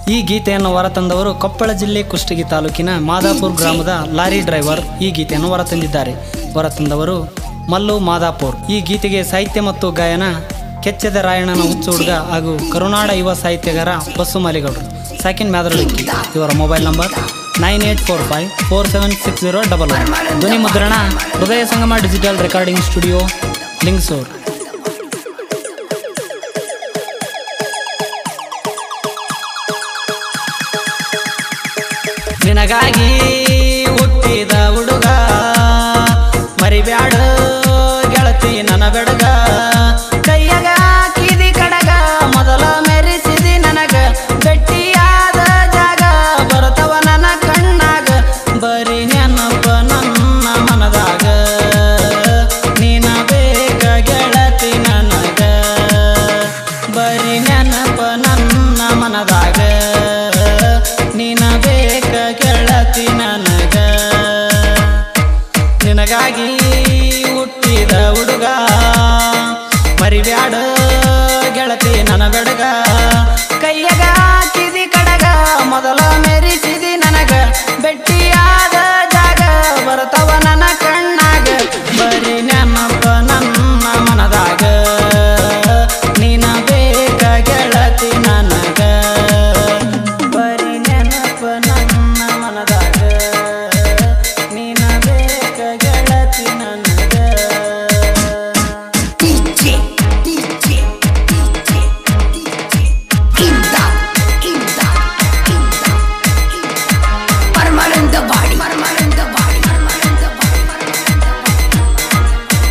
ಈ ಗೀತೆಯನ್ನು ಹೊರತಂದವರು ಕೊಪ್ಪಳ ಜಿಲ್ಲೆ ಕುಷ್ಟಗಿ ತಾಲೂಕಿನ ಮಾದಾಪುರ್ ಗ್ರಾಮದ ಲಾರಿ ಡ್ರೈವರ್ ಈ ಗೀತೆಯನ್ನು ಹೊರತಂದಿದ್ದಾರೆ ಹೊರತಂದವರು ಮಲ್ಲು ಮಾದಾಪುರ್ ಈ ಗೀತೆಗೆ ಸಾಹಿತ್ಯ ಮತ್ತು ಗಾಯನ ಕೆಚ್ಚದ ರಾಯಣ್ಣನ ಹುಚ್ಚು ಹುಡುಗ ಹಾಗೂ ಕರುನಾಡ ಯುವ ಸಾಹಿತ್ಯಗಾರ ಬಸ್ಸು ಮಾಲಿಗೌಡರು ಸಾಕಿನ್ ಮ್ಯಾದರಳಿಕ್ಕಿ ಇವರ mobile number nine eight four five four seven six zero double one ಧ್ವನಿ ಮುದ್ರಣ ಹೃದಯ ಸಂಗಮ ಡಿಜಿಟಲ್ ರೆಕಾರ್ಡಿಂಗ್ ಸ್ಟುಡಿಯೋ ಲಿಂಗ್ಸೂರ್ ನಿನಗಾಗಿ ಹುಟ್ಟಿದ ಹುಡುಗ ಮರಿಬ್ಯಾಡ ಗೆಳತಿ ನನ್ನ ಬೆಡಗ ಕೈಯಾಗ ಹಾಕಿದಿ ಕಡಗ ಮೊದಲ ಮೆರೆಸಿದಿ ನನಗ ಗಟ್ಟಿಯಾದ ಜಾಗ ಬರ್ತವ ನನ್ನ ಕಣ್ಣಾಗ ಬರೀ ನೆನಪ ನನ್ನ ಮನದಾಗ ನೀನ ಬೇಕ ಗೆಳತಿ ನನಗ ಬರೀ ನೆನಪ ನನ್ನ ಮನದಾಗ ನೀನ ಬೇಕ ಗೆಳತಿ ನನಗ ನಿನಗಾಗಿ ಹುಟ್ಟಿದ ಹುಡುಗ ಮರಿಬ್ಯಾಡ ಗೆಳತಿ ನನ್ನ ಬೆಡಗ ಕೈಯಾಗ ಹಾಕಿದಿ ಕಡಗ ಮೊದಲ ಮೆರಿಸಿದಿ ನನಗ ಬೆಟ್ಟಿಯಾದ ಜಾಗ ಬರ್ತವ ನನ್ನ ಕಣ್ಣಾಗ ಬರೀ ನೆನಪ ನನ್ನ ಮನದಾಗ ನೀನ ಬೇಕ ಗೆಳತಿ ನನಗ ಬರೀ ನೆನಪ ನನ್ನ ಮನದಾಗ ನೀನ ಬೇಕ ಗೆಳತಿ ನನಗ DJ, DJ, DJ, DJ. Imdad, imdad, imdad, imdad. Permanent body, permanent body, permanent body, permanent body.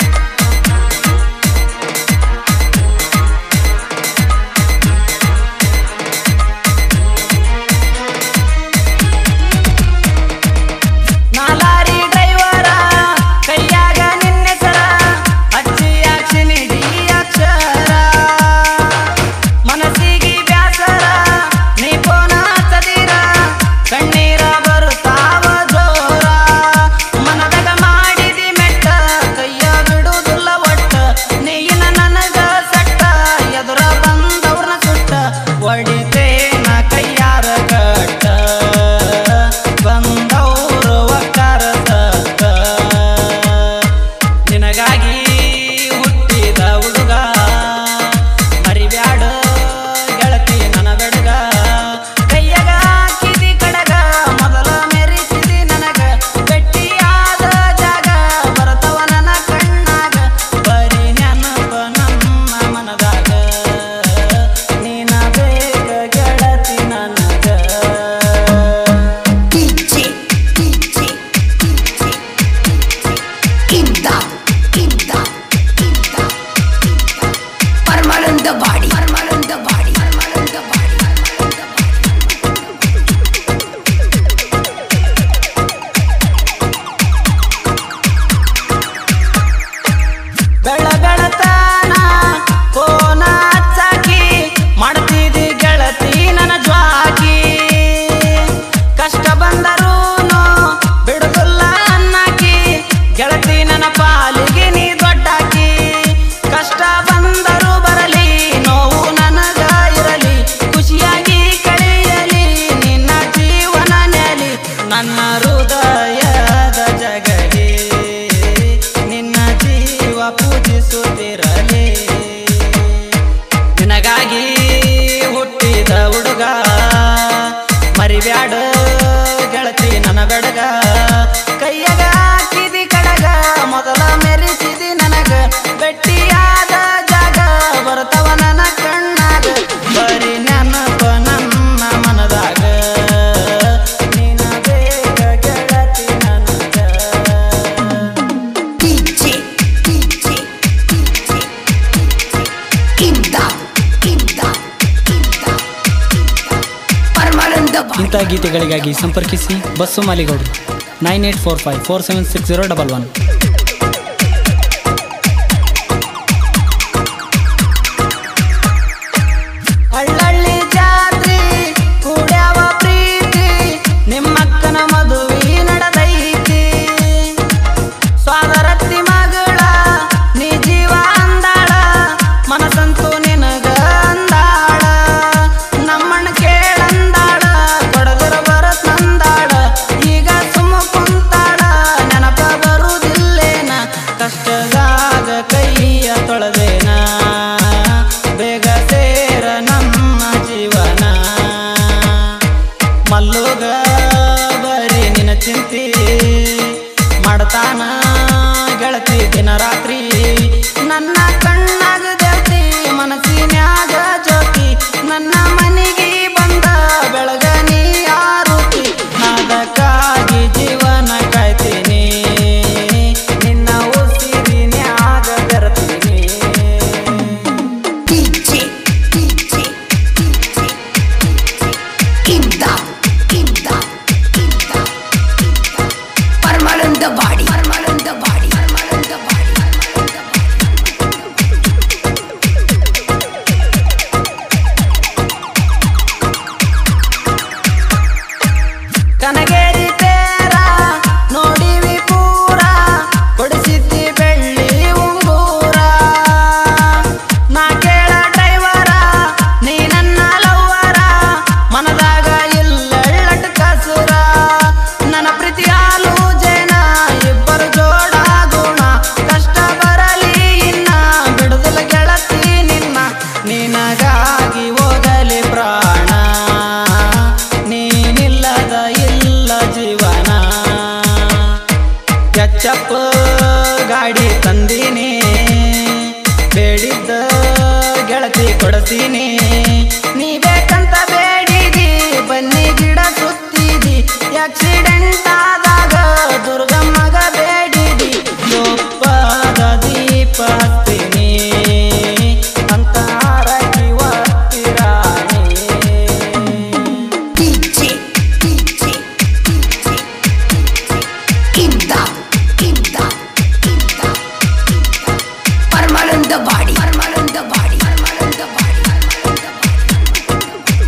ನಾಲಾರಿ ಡ್ರೈವರ ಕೈಯಾಗ ನಿನ್ನೆಸರ ಅಚ್ಚಿ ಅಕ್ಷಿನಿ ಡಿ ಅಕ್ಷರ ಮನಸ್ಸಿಗೆ ಬ್ಯಾಸರ ನೀ ಪೋನ ಹಚ್ಚದಿರ ಕಣ್ಣೀರ ಬರುತ್ತಾವ ಜೋರ ಮನದಾಗ ಮಾಡಿದಿ ಮೆಟ್ಟ ಕೈಯ ಬಿಡುವುದಿಲ್ಲ ಒಟ್ಟ ನೀನ ನನಗ ಸಟ್ಟ ಎದುರ ಬಂದವ್ರನ್ನ ಸುಟ್ಟ ಒಡಿತೇನ ಕೈಯಾರ ಕಟ್ಟ ಬಂದವರು ಒಕ್ಕಾರ ಸತ್ತ ನಿನಗಾಗಿ ಹುಟ್ಟಿದ ಹುಡುಗ ಮರಿಬ್ಯಾಡ ಗೆಳತಿ ನನ್ನ ಬೆಡಗ ಕೈಯಾಗ ಹಾಕಿದಿ ಕಡಗ ಮೊದಲ ಮೆರೆಸಿದಿ ನನಗ ಗಟ್ಟಿಯಾದ ಜಾಗ ಬರ್ತವ ನನ್ನ ಕಣ್ಣಾಗ ಬರೀ ನೆನಪ ನನ್ನ ಮನದಾಗ ನೀನ ಬೇಕ ಗೆಳತಿ ನನಗ DJ, DJ, DJ, DJ. Imdad, imdad, imdad, imdad. Permanent body, permanent body, permanent body, permanent body. ಬೆಳ ಬೆಳತಾನ ಕೋನ ಹಚ್ಚಾಕಿ ಮಾಡ್ತಿದಿ ಗೆಳತಿ ನನ್ನ ಜ್ವಾಕಿ ಕಷ್ಟ ಬಂದರೂನು ಬಿಡುದಿಲ್ಲ ಅನ್ನಕಿ ಗೆಳತಿ ನನ್ನ ಪಾಲಿಗೆ ನೀ ದೊಡ್ಡಾಕಿ ಕಷ್ಟ ಬಂದರು ಬರಲಿ ನೋವು ನನಗ ಇರಲಿ ಖುಷಿಯಾಗಿ ಕಳೆಯಲಿ ನಿನ್ನ ಜೀವನ ನೆಲಿ ನನ್ನ ಹೃದಯದ ಜಗಲಿ ನಿನ್ನ ಜೀವ ಪೂಜಿಸುತ್ತಿರಲಿ ನಿನಗಾಗಿ ಹುಟ್ಟಿದ ಹುಡುಗ ಮರಿಬ್ಯಾಡ ಗೆಳತಿ ನನ್ನ ಬೆಡಗ ಕೈಯಾಗ ಹಾಕಿದಿ ಕಡಗ ಮೊದಲ ಮೆರೆಸಿದಿ ನನಗ ಗಟ್ಟಿಯಾದ ಜಾಗ ಬರ್ತವ ನನ್ನ ಕಣ್ಣಾಗ ಬರೀ ನೆನಪ ನನ್ನ ಮನದಾಗ ನೀನ ಬೇಕ ಗೆಳತಿ ನನಗ DJ, DJ, DJ, DJ. Imdad, imdad, imdad, imdad. Permanent body. ಇಂಥ ಗೀತೆಗಳಿಗಾಗಿ ಸಂಪರ್ಕಿಸಿ ಬಸ್ಸು ಮಾಲಿಗೌಡರು nine eight four five four seven six zero double one ಹಳ್ಳಳ್ಳಿ ಜಾತ್ರಿ ಕೂಡ್ಯಾವ ಪ್ರೀತಿ ನಿಮ್ಮಕ್ಕನ ಮದುವೆ ನಡೆದೈತಿ ಸ್ವಾದರತ್ತಿ ಮಗಳ ನೀ ಜೀವ ಅಂದಾಳ ಮನಸಂತು ನಿನಗ ಅಂದಾಳ ನಮ್ಮಣ್ಣ ಕೇಳ ಕೊಡ್ತೀನಿ ನೀ ಬೇಕಂತ ಬೇಡಿದಿ ಬನ್ನಿ ಗಿಡ ಸುತ್ತಿದಿ ಆಕ್ಸಿಡೆಂಟ್ ಆದಾಗ ದುರ್ಗಮ್ಮಗ ಬೇಡಿದಿ ಒಪ್ಪದ ದೀಪ ಹತ್ತೀನಿ ಅಂತ ಆರತಿ ಒತ್ತಿರಾಣಿ DJ, DJ, DJ, Imdad, Imdad, Imdad, Imdad. Permanent body, permanent body, permanent body, permanent body.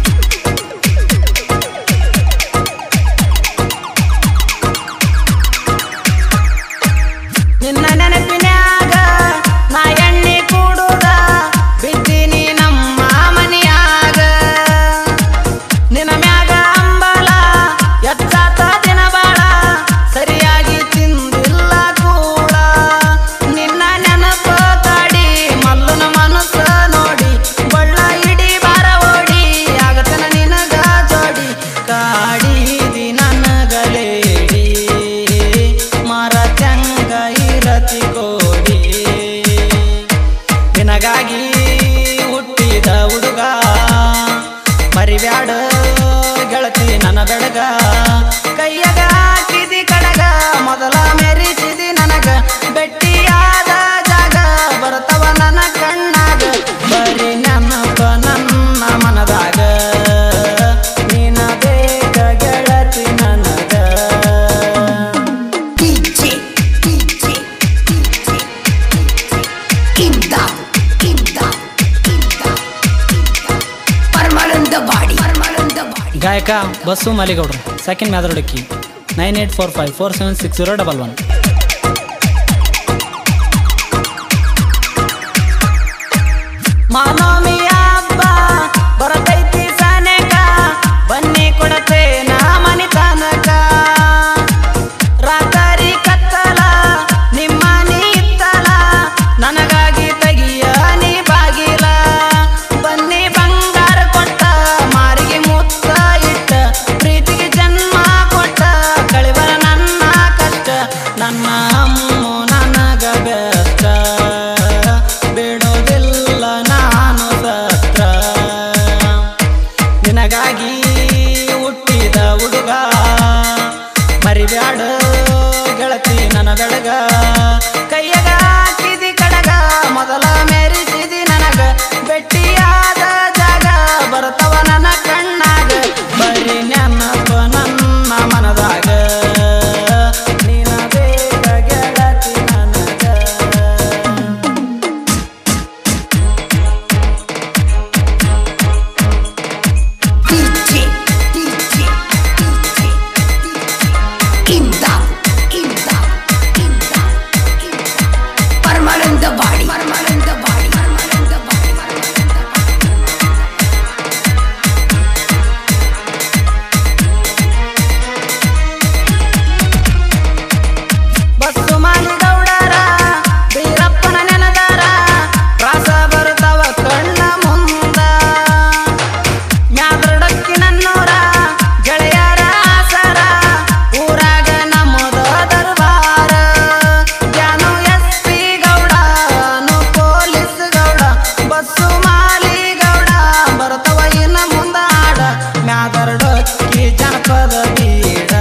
ನಿನ್ನ ನೆನಪಿನ್ಯಾಗ ನಾ ಎಣ್ಣೆ ಕೂಡುದ ಬಿದ್ದೀನಿ ನಮ್ಮ ಮನಿಯಾಗ ನಿನ್ನ ಮ್ಯಾಗ ಅಂಬಲ ಎಚ್ಚಾತ ದಿನ ಬಾಳ ಸರಿಯಾಗಿ ತಿಂದಿಲ್ಲ ಕೂಳ ನಿನ್ನ ನೆನಪ ಕಾಡಿ ಮಲ್ಲನ ಮನಸ್ಸ ನೋಡಿ ಬಳ್ಳ ಇಡಿ ಬಾರ ಓಡಿ ಆಗತನ ನಿನಗ ಜೋಡಿ ಕಾಡಿದಿ ನನಗಲೇಡಿ ಮರ ಚಂಗ ಇರತಿ ಕೋಡಿ ನಿನಗಾಗಿ ಹುಟ್ಟಿದ ಹುಡುಗ ಮರಿಬ್ಯಾಡ ಗೆಳತಿ ನನ್ನ ಬೆಳಗ ಕೈಯಾಗ ಹಾಕಿದಿ ಕಡಗ ಮೊದಲ ಮೆರಿಸಿದಿ ನನಗ ಬೆಟ್ಟಿಯಾದ ಜಾಗ ಬರ್ತವ ನನ್ನ ಕಣ್ಣಾಗ ಬರೀ ನೆನಪ ನನ್ನ ಮನದಾಗ ನೀನ ಬೇಕ ಗೆಳತಿ ನನಗ DJ, DJ, DJ, Imdad, Imdad, Imdad, Imdad. Permanent body, permanent body. ಗಾಯಕ ಬಸ್ಸು ಮಾಲಿಗೌಡ್ರು ಸೆಕೆಂಡ್ ಮ್ಯಾದರೊಡಕ್ಕಿ nine eight four five four seven six zero double one ಮಾನವಮಿ ಹಬ್ಬ ಬರತೈತಿ ಸನೆಕ ಬನ್ನಿ ಕೊಡತೇನ ಮನಿ ತನಕ ರಾತ್ರಿ ಕತ್ತಲ ನಿಮ್ಮ ನೀ ಇತ್ತಲ ನನಗಾಗಿ ತೆಗಿಯ ನೀ ಬಾಗಿಲ ಬನ್ನಿ ಬಂಗಾರ ಕೊಟ್ಟ ಮಾರಿಗೆ ಮುತ್ತ ಇಟ್ಟ ಪ್ರೀತಿಗೆ ಜನ್ಮ ಕೊಟ್ಟ ಕಳಿಬರ ನನ್ನ ಕಷ್ಟ ನನ್ನ ಅಮ್ಮು ನನಗ ಬೆಷ್ಟ ಬಿಡೋದಿಲ್ಲ ನಾನು ಸತ್ರ ನಿನಗಾಗಿ ಹುಟ್ಟಿದ ಹುಡುಗ ಮರಿಬ್ಯಾಡ ಗೆಳತಿ ನನ್ನ ಬೆಳಗ ಕೈಯಾಗ ಹಾಕಿದಿ ಕಡಗ ಮೊದಲ ಮೆರಿಸಿದಿ ನನಗ ಬೆಟ್ಟಿಯಾದ ಜಾಗ ಬರ್ತವ ನನ್ನ ಕಣ್ಣಾಗ ಬರೀ ನೆನಪ ನನ್ನ ಮನದಾಗ ನೀನ ಬೇಕ ಗೆಳತಿ ನನಗ DJ, DJ, DJ, Imdad, Imdad, Imdad, Imdad. Permanent body, permanent body, permanent body, permanent body. Basu ಮಾಲಿಗೌಡರ ಬೀರಪ್ಪನ ನೆನದಾರ ಪ್ರಾಸ ಬರ್ತಾವ ಕಣ್ಣ ಮುಂದ ಮ್ಯಾದರಡಕ್ಕಿ ನನ್ನೂರ ಗೆಳೆಯರ ಆಸರ ಊರಾಗ ನಮ್ಮದ ದರ್ಬಾರ ಜಾನು ಎಸ್ ಪಿ ಗೌಡ ಅನು ಪೊಲೀಸ್ ಗೌಡ ಬಸ್ಸು ಮಾಲಿಗೌಡ ಬರ್ತಾವ ಇನ್ನ ಮುಂದ ಆಡ ಮ್ಯಾದರಡಕ್ಕಿ ಜನಪದ ಬೀಡ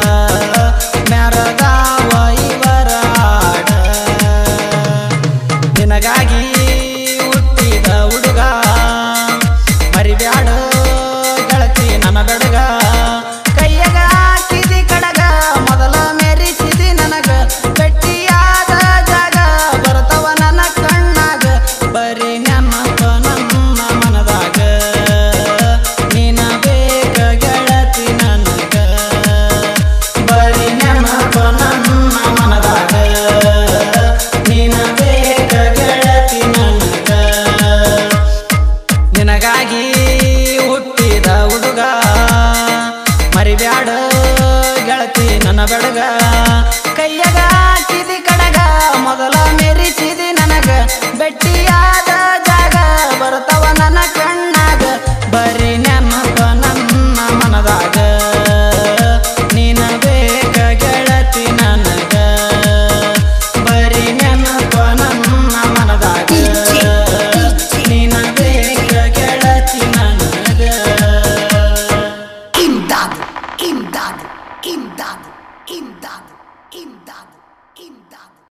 ಮ್ಯಾರದಾವ ಇವರ ಆಡ ನಿನಗಾಗಿ ಹುಟ್ಟಿದ ಹುಡುಗ ಮರಿಬ್ಯಾಡ ಗೆಳತಿ ನನ್ನ ಬೆಡಗ ಕೈಯಾಗ ಹಾಕಿದಿ ಕಡಗ ಮೊದಲ ಮೆರಿಸಿದಿ ನನಗ ಗಟ್ಟಿಯಾದ ಜಾಗ ಬರ್ತವ ನನ್ನ ಕಣ್ಣಾಗ ಬರೀ ನೆನಪ ನನ್ನ ಮನದಾಗ ನೀನ ಬೇಕ ಗೆಳತಿ ನನಗ ಬರೀ ನೆನಪ ನನ್ನ ಮನದಾಗ ನೀನ ಬೇಕ ಗೆಳತಿ ನನಗ ನಿನಗಾಗಿ ಹುಟ್ಟಿದ ಹುಡುಗ ಮರಿಬ್ಯಾಡ ಗೆಳತಿ ನನ್ನ ಬೆಳಗ